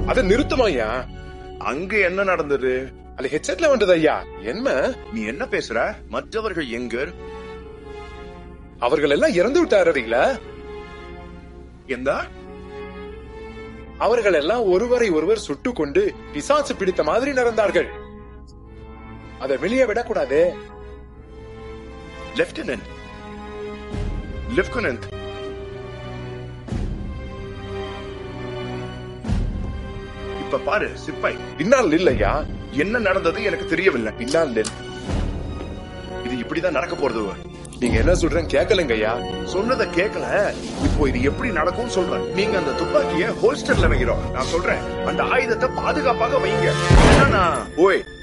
அதை நிறுத்துமா ஐயா அங்க என்ன நடந்தது அது ஹெட்செட்ல வந்தது ஐயா என்ன நீ என்ன பேசுற மற்றவர்கள் எங்க அவர்கள் எல்லாம் இறந்து விட்டாரீங்களா எந்த அவர்கள் எல்லாம் ஒருவரை ஒருவர் சுட்டு கொண்டு பிசாசு பிடித்த மாதிரி நடந்தார்கள் அதை வெளியே விடக்கூடாது லெப்டினன்ட் லெப்டினன்ட் இப்ப பாரு சிப்பாய் பின்னால் இல்லையா என்ன நடந்தது எனக்கு தெரியவில்லை பின்னால் நில். இது இப்படிதான் நடக்க போறது நீங்க என்ன சொல்றேன் கேட்கலங்க ஐயா சொன்னதை கேட்கல இப்போ இது எப்படி நடக்கும்னு சொல்றேன் நீங்க அந்த துப்பாக்கிய ஹோல்ஸ்டர்ல வைக்கிறோம் நான் சொல்றேன் அந்த ஆயுதத்தை பாதுகாப்பாக வைங்க இல்லைன்னா நான்- ஓய்